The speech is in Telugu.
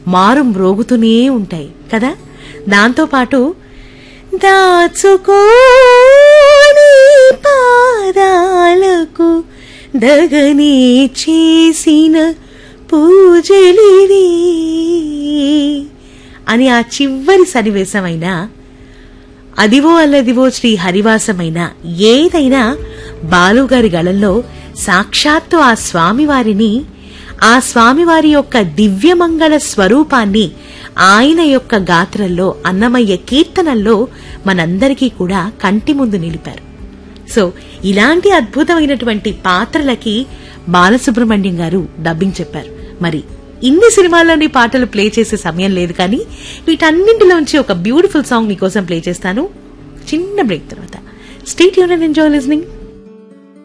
మారు మ్రోగుతూనే ఉంటాయి కదా దాంతోపాటు దాచుకోని పాదాలకు దగనే చేసిన పూజలివి అని ఆ చివరి సన్నివేశమైన అదివో అల్లదివో శ్రీ హరివాసమైన ఏదైనా బాలుగారి గళంలో సాక్షాత్తు ఆ స్వామివారిని ఆ స్వామివారి యొక్క దివ్యమంగళ స్వరూపాన్ని ఆయన యొక్క గాత్రంలో అన్నమయ్య కీర్తనల్లో మనందరికీ కూడా కంటి ముందు నిలిపారు సో ఇలాంటి అద్భుతమైనటువంటి పాత్రలకి బాలసుబ్రహ్మణ్యం గారు డబ్బింగ్ చెప్పారు మరి ఇన్ని సినిమాల్లోని పాటలు ప్లే చేసే సమయం లేదు కానీ వీటన్నింటిలోంచి ఒక బ్యూటిఫుల్ సాంగ్ మీకోసం ప్లే చేస్తాను చిన్న బ్రేక్ తర్వాత స్టేట్ యూన్ అండ్ ఎంజాయ్ లిస్నింగ్